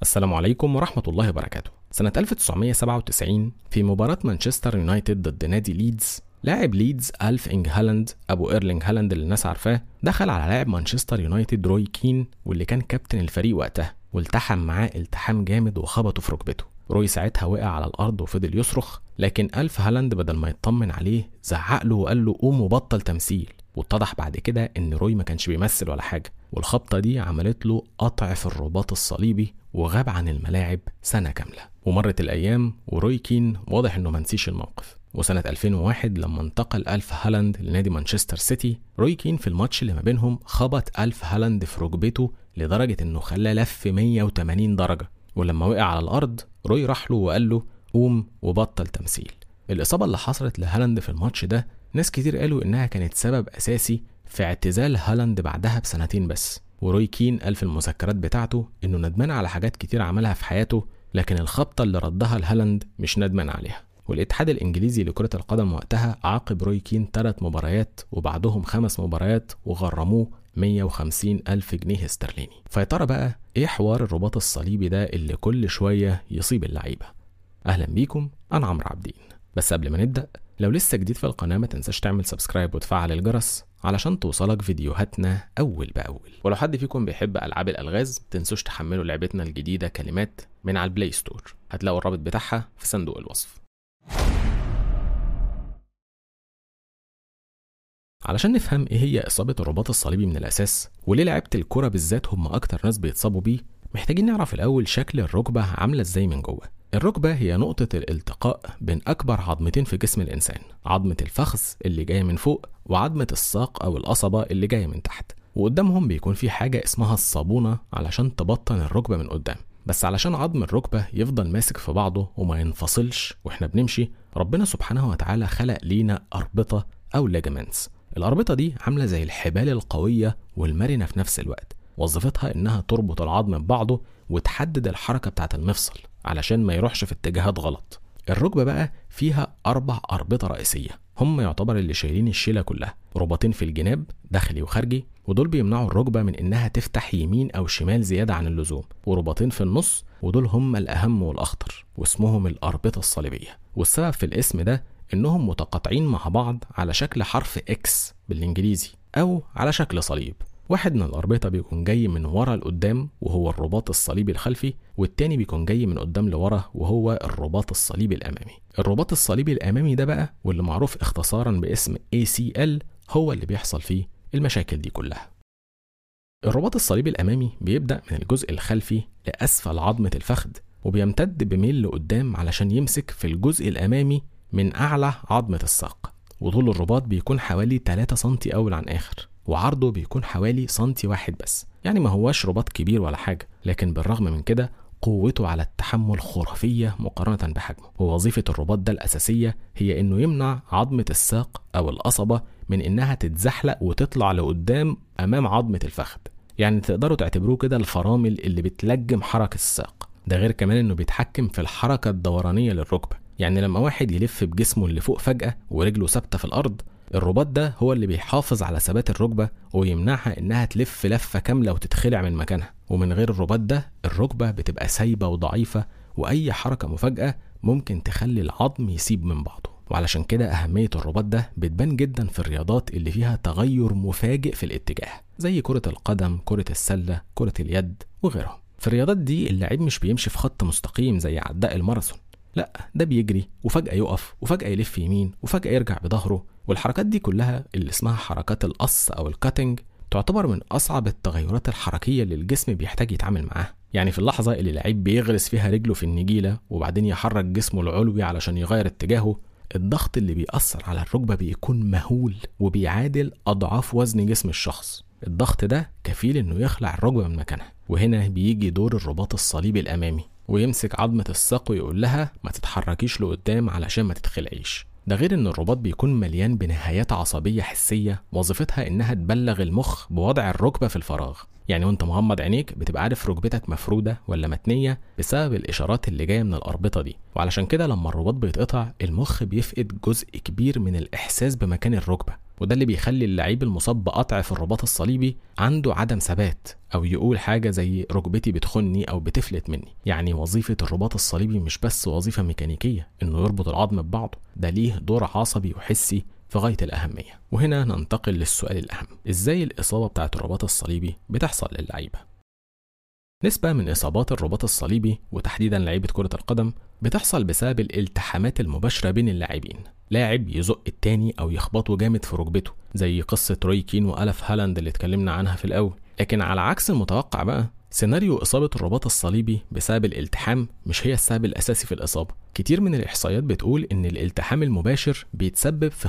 السلام عليكم ورحمة الله وبركاته سنة 1997 في مباراة مانشستر يونايتد ضد نادي ليدز لاعب ليدز ألف إنج هالاند أبو إيرلينج هالاند اللي الناس عارفاه دخل على لاعب مانشستر يونايتد روي كين واللي كان كابتن الفريق وقتها والتحم معاه التحام جامد وخبطه في ركبته روي ساعتها وقع على الأرض وفضل يصرخ لكن ألف هالاند بدل ما يطمن عليه زعق له وقال له قوم وبطل تمثيل واتضح بعد كده ان روي ما كانش بيمثل ولا حاجه والخبطه دي عملت له قطع في الرباط الصليبي وغاب عن الملاعب سنه كامله ومرت الايام وروي كين واضح انه منسيش الموقف وسنة 2001 لما انتقل ألف هالاند لنادي مانشستر سيتي روي كين في الماتش اللي ما بينهم خبط ألف هالاند في ركبته لدرجة انه خلاه لف 180 درجة ولما وقع على الأرض روي راح له وقال له قوم وبطل تمثيل الإصابة اللي حصلت لهالاند في الماتش ده ناس كتير قالوا إنها كانت سبب أساسي في اعتزال هالاند بعدها بسنتين بس وروي كين قال في المذكرات بتاعته إنه ندمان على حاجات كتير عملها في حياته لكن الخبطة اللي ردها لهالاند مش ندمان عليها والاتحاد الإنجليزي لكرة القدم وقتها عاقب روي كين ثلاث مباريات وبعدهم خمس مباريات وغرموه 150 ألف جنيه استرليني فيا ترى بقى إيه حوار الرباط الصليبي ده اللي كل شوية يصيب اللعيبة أهلا بيكم أنا عمرو عابدين بس قبل ما نبدأ لو لسه جديد في القناة ما تنساش تعمل سبسكرايب وتفعل الجرس علشان توصلك فيديوهاتنا أول بأول ولو حد فيكم بيحب ألعاب الألغاز تنسوش تحملوا لعبتنا الجديدة كلمات من على البلاي ستور هتلاقوا الرابط بتاعها في صندوق الوصف علشان نفهم ايه هي اصابه الرباط الصليبي من الاساس وليه لعيبه الكره بالذات هم اكتر ناس بيتصابوا بيه محتاجين نعرف الاول شكل الركبه عامله ازاي من جوه الركبه هي نقطه الالتقاء بين اكبر عظمتين في جسم الانسان عظمه الفخذ اللي جايه من فوق وعظمه الساق او القصبه اللي جايه من تحت وقدامهم بيكون في حاجه اسمها الصابونه علشان تبطن الركبه من قدام بس علشان عظم الركبة يفضل ماسك في بعضه وما ينفصلش واحنا بنمشي ربنا سبحانه وتعالى خلق لينا أربطة أو ليجامنتس الأربطة دي عاملة زي الحبال القوية والمرنة في نفس الوقت وظيفتها إنها تربط العظم ببعضه وتحدد الحركة بتاعة المفصل علشان ما يروحش في اتجاهات غلط الركبة بقى فيها أربع أربطة رئيسية هم يعتبر اللي شايلين الشيلة كلها رباطين في الجناب داخلي وخارجي ودول بيمنعوا الركبة من إنها تفتح يمين أو شمال زيادة عن اللزوم ورباطين في النص ودول هم الأهم والأخطر واسمهم الأربطة الصليبية والسبب في الاسم ده إنهم متقاطعين مع بعض على شكل حرف إكس بالإنجليزي أو على شكل صليب واحد من الأربطة بيكون جاي من ورا لقدام وهو الرباط الصليبي الخلفي والتاني بيكون جاي من قدام لورا وهو الرباط الصليبي الأمامي الرباط الصليبي الأمامي ده بقى واللي معروف اختصارا باسم ACL هو اللي بيحصل فيه المشاكل دي كلها الرباط الصليبي الأمامي بيبدأ من الجزء الخلفي لأسفل عظمة الفخذ وبيمتد بميل لقدام علشان يمسك في الجزء الأمامي من أعلى عظمة الساق وطول الرباط بيكون حوالي 3 سنتي أول عن آخر وعرضه بيكون حوالي سنتي واحد بس يعني ما هواش رباط كبير ولا حاجة لكن بالرغم من كده قوته على التحمل خرافية مقارنة بحجمه ووظيفة الرباط ده الأساسية هي إنه يمنع عظمة الساق أو القصبة من إنها تتزحلق وتطلع لقدام أمام عظمة الفخذ يعني تقدروا تعتبروه كده الفرامل اللي بتلجم حركة الساق ده غير كمان إنه بيتحكم في الحركة الدورانية للركبة يعني لما واحد يلف بجسمه اللي فوق فجأة ورجله ثابتة في الأرض الرباط ده هو اللي بيحافظ على ثبات الركبة ويمنعها إنها تلف لفة كاملة وتتخلع من مكانها ومن غير الرباط ده الركبة بتبقى سايبة وضعيفة وأي حركة مفاجئة ممكن تخلي العظم يسيب من بعضه وعلشان كده أهمية الرباط ده بتبان جدا في الرياضات اللي فيها تغير مفاجئ في الاتجاه زي كرة القدم كرة السلة كرة اليد وغيرهم في الرياضات دي اللاعب مش بيمشي في خط مستقيم زي عداء الماراثون لا ده بيجري وفجأة يقف وفجأة يلف يمين وفجأة يرجع بظهره والحركات دي كلها اللي اسمها حركات القص أو الكاتنج تعتبر من أصعب التغيرات الحركية اللي الجسم بيحتاج يتعامل معاها يعني في اللحظة اللي اللعيب بيغرس فيها رجله في النجيلة وبعدين يحرك جسمه العلوي علشان يغير اتجاهه الضغط اللي بيأثر على الركبة بيكون مهول وبيعادل أضعاف وزن جسم الشخص الضغط ده كفيل انه يخلع الركبة من مكانها وهنا بيجي دور الرباط الصليبي الأمامي ويمسك عظمة الساق ويقول لها ما تتحركيش لقدام علشان ما تتخلعيش ده غير ان الرباط بيكون مليان بنهايات عصبية حسية وظيفتها انها تبلغ المخ بوضع الركبة في الفراغ يعني وانت مغمض عينيك بتبقى عارف ركبتك مفرودة ولا متنية بسبب الاشارات اللي جاية من الاربطة دي وعلشان كده لما الرباط بيتقطع المخ بيفقد جزء كبير من الاحساس بمكان الركبة وده اللي بيخلي اللعيب المصاب بقطع في الرباط الصليبي عنده عدم ثبات او يقول حاجه زي ركبتي بتخني او بتفلت مني يعني وظيفه الرباط الصليبي مش بس وظيفه ميكانيكيه انه يربط العظم ببعضه ده ليه دور عصبي وحسي في غايه الاهميه وهنا ننتقل للسؤال الاهم ازاي الاصابه بتاعه الرباط الصليبي بتحصل للعيبه نسبة من إصابات الرباط الصليبي وتحديدا لعيبة كرة القدم بتحصل بسبب الالتحامات المباشرة بين اللاعبين لاعب يزق التاني أو يخبطه جامد في ركبته زي قصة روي كين وألف هالاند اللي اتكلمنا عنها في الأول لكن على عكس المتوقع بقى سيناريو إصابة الرباط الصليبي بسبب الالتحام مش هي السبب الأساسي في الإصابة كتير من الإحصائيات بتقول إن الالتحام المباشر بيتسبب في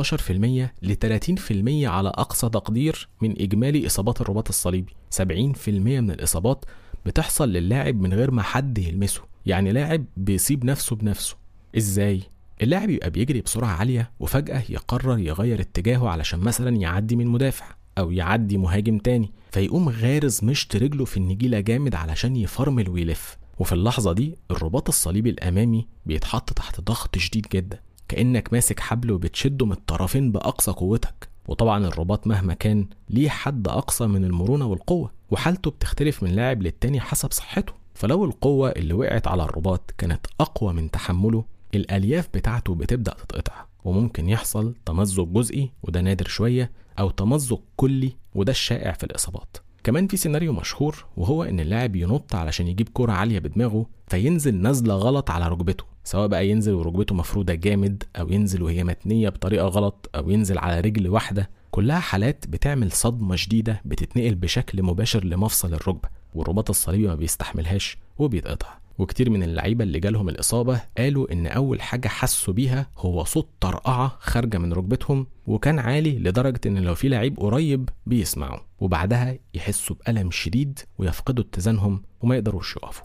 15% ل 30% على أقصى تقدير من إجمالي إصابات الرباط الصليبي 70% من الإصابات بتحصل للاعب من غير ما حد يلمسه يعني لاعب بيصيب نفسه بنفسه ازاي اللاعب يبقى بيجري بسرعة عالية وفجأة يقرر يغير اتجاهه علشان مثلا يعدي من مدافع أو يعدي مهاجم تاني فيقوم غارز مشط رجله في النجيلة جامد علشان يفرمل ويلف وفي اللحظة دي الرباط الصليبي الأمامي بيتحط تحت ضغط شديد جدا كأنك ماسك حبل وبتشده من الطرفين بأقصى قوتك وطبعا الرباط مهما كان ليه حد أقصى من المرونة والقوة وحالته بتختلف من لاعب للتاني حسب صحته فلو القوة اللي وقعت على الرباط كانت أقوى من تحمله الألياف بتاعته بتبدأ تتقطع وممكن يحصل تمزق جزئي وده نادر شوية أو تمزق كلي وده الشائع في الإصابات كمان في سيناريو مشهور وهو ان اللاعب ينط علشان يجيب كرة عالية بدماغه فينزل نزلة غلط على ركبته سواء بقى ينزل وركبته مفرودة جامد او ينزل وهي متنية بطريقة غلط او ينزل على رجل واحدة كلها حالات بتعمل صدمة شديدة بتتنقل بشكل مباشر لمفصل الركبة والرباط الصليبي ما بيستحملهاش وبيتقطع وكتير من اللعيبة اللي جالهم الإصابة قالوا إن أول حاجة حسوا بيها هو صوت طرقعة خارجة من ركبتهم وكان عالي لدرجة إن لو في لعيب قريب بيسمعوا وبعدها يحسوا بألم شديد ويفقدوا اتزانهم وما يقدروش يقفوا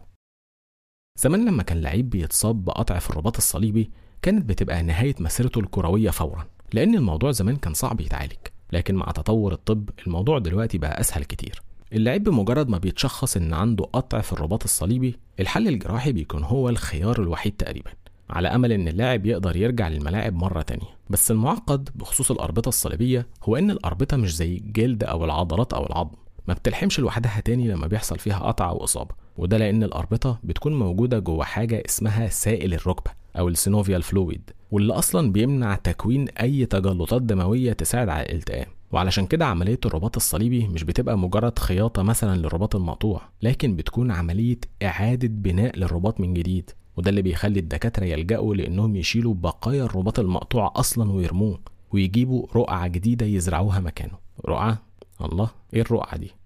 زمان لما كان لعيب بيتصاب بقطع في الرباط الصليبي كانت بتبقى نهاية مسيرته الكروية فورا لأن الموضوع زمان كان صعب يتعالج لكن مع تطور الطب الموضوع دلوقتي بقى أسهل كتير اللعيب بمجرد ما بيتشخص ان عنده قطع في الرباط الصليبي الحل الجراحي بيكون هو الخيار الوحيد تقريبا على امل ان اللاعب يقدر يرجع للملاعب مره تانية بس المعقد بخصوص الاربطه الصليبيه هو ان الاربطه مش زي الجلد او العضلات او العظم ما بتلحمش لوحدها تاني لما بيحصل فيها قطع او اصابه وده لان الاربطه بتكون موجوده جوه حاجه اسمها سائل الركبه او السينوفيال فلويد واللي اصلا بيمنع تكوين اي تجلطات دمويه تساعد على الالتئام وعلشان كده عملية الرباط الصليبي مش بتبقى مجرد خياطة مثلا للرباط المقطوع لكن بتكون عملية إعادة بناء للرباط من جديد وده اللي بيخلي الدكاترة يلجأوا لأنهم يشيلوا بقايا الرباط المقطوع أصلا ويرموه ويجيبوا رقعة جديدة يزرعوها مكانه رقعة؟ الله إيه الرقعة دي؟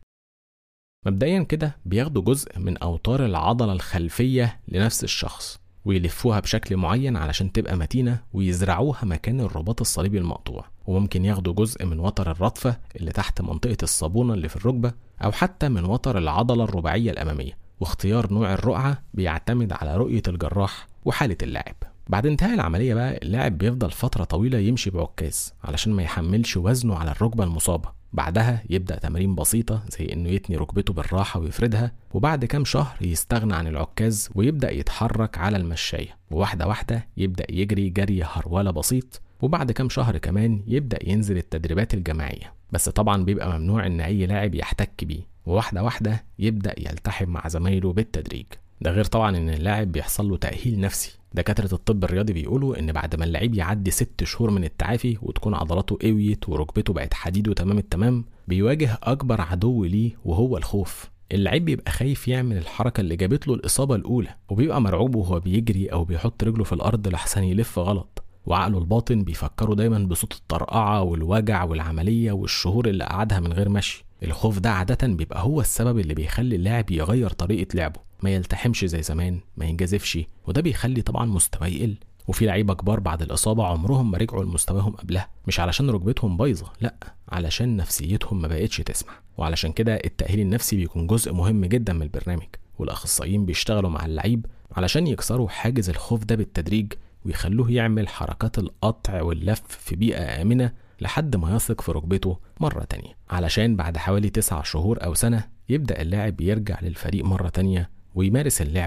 مبدئيا كده بياخدوا جزء من أوتار العضلة الخلفية لنفس الشخص ويلفوها بشكل معين علشان تبقى متينة ويزرعوها مكان الرباط الصليبي المقطوع وممكن ياخدوا جزء من وتر الرطفة اللي تحت منطقة الصابونة اللي في الركبة أو حتى من وتر العضلة الرباعية الأمامية واختيار نوع الرقعة بيعتمد على رؤية الجراح وحالة اللاعب بعد انتهاء العملية بقى اللاعب بيفضل فترة طويلة يمشي بعكاز علشان ما يحملش وزنه على الركبة المصابة بعدها يبدأ تمارين بسيطة زي إنه يتني ركبته بالراحة ويفردها وبعد كام شهر يستغنى عن العكاز ويبدأ يتحرك على المشاية وواحدة واحدة يبدأ يجري جري هرولة بسيط وبعد كام شهر كمان يبدأ ينزل التدريبات الجماعية بس طبعا بيبقى ممنوع إن أي لاعب يحتك بيه وواحدة واحدة يبدأ يلتحم مع زمايله بالتدريج ده غير طبعا إن اللاعب بيحصل له تأهيل نفسي دكاترة الطب الرياضي بيقولوا إن بعد ما اللعيب يعدي ست شهور من التعافي وتكون عضلاته قويت وركبته بقت حديد وتمام التمام بيواجه أكبر عدو ليه وهو الخوف اللعيب بيبقى خايف يعمل الحركة اللي جابت له الإصابة الأولى وبيبقى مرعوب وهو بيجري أو بيحط رجله في الأرض لحسن يلف غلط وعقله الباطن بيفكره دايما بصوت الطرقعة والوجع والعملية والشهور اللي قعدها من غير مشي الخوف ده عادة بيبقى هو السبب اللي بيخلي اللاعب يغير طريقة لعبه ما يلتحمش زي زمان ما ينجذبش وده بيخلي طبعا مستواه يقل وفي لعيبه كبار بعد الاصابه عمرهم ما رجعوا لمستواهم قبلها مش علشان ركبتهم بايظه لا علشان نفسيتهم ما بقتش تسمح وعلشان كده التاهيل النفسي بيكون جزء مهم جدا من البرنامج والاخصائيين بيشتغلوا مع اللعيب علشان يكسروا حاجز الخوف ده بالتدريج ويخلوه يعمل حركات القطع واللف في بيئه امنه لحد ما يثق في ركبته مرة تانية علشان بعد حوالي تسع شهور أو سنة يبدأ اللاعب يرجع للفريق مرة تانية ويمارس اللعبة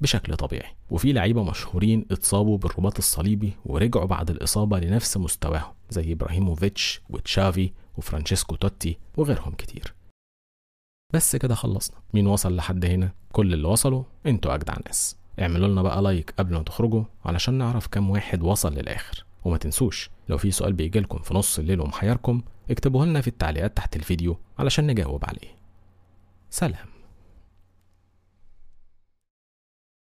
بشكل طبيعي وفي لعيبة مشهورين اتصابوا بالرباط الصليبي ورجعوا بعد الإصابة لنفس مستواهم زي إبراهيموفيتش وتشافي وفرانشيسكو توتي وغيرهم كتير بس كده خلصنا مين وصل لحد هنا كل اللي وصلوا انتوا أجدع ناس اعملوا لنا بقى لايك قبل ما تخرجوا علشان نعرف كام واحد وصل للآخر وما تنسوش لو في سؤال بيجيلكم في نص الليل ومحيركم اكتبوه لنا في التعليقات تحت الفيديو علشان نجاوب عليه سلام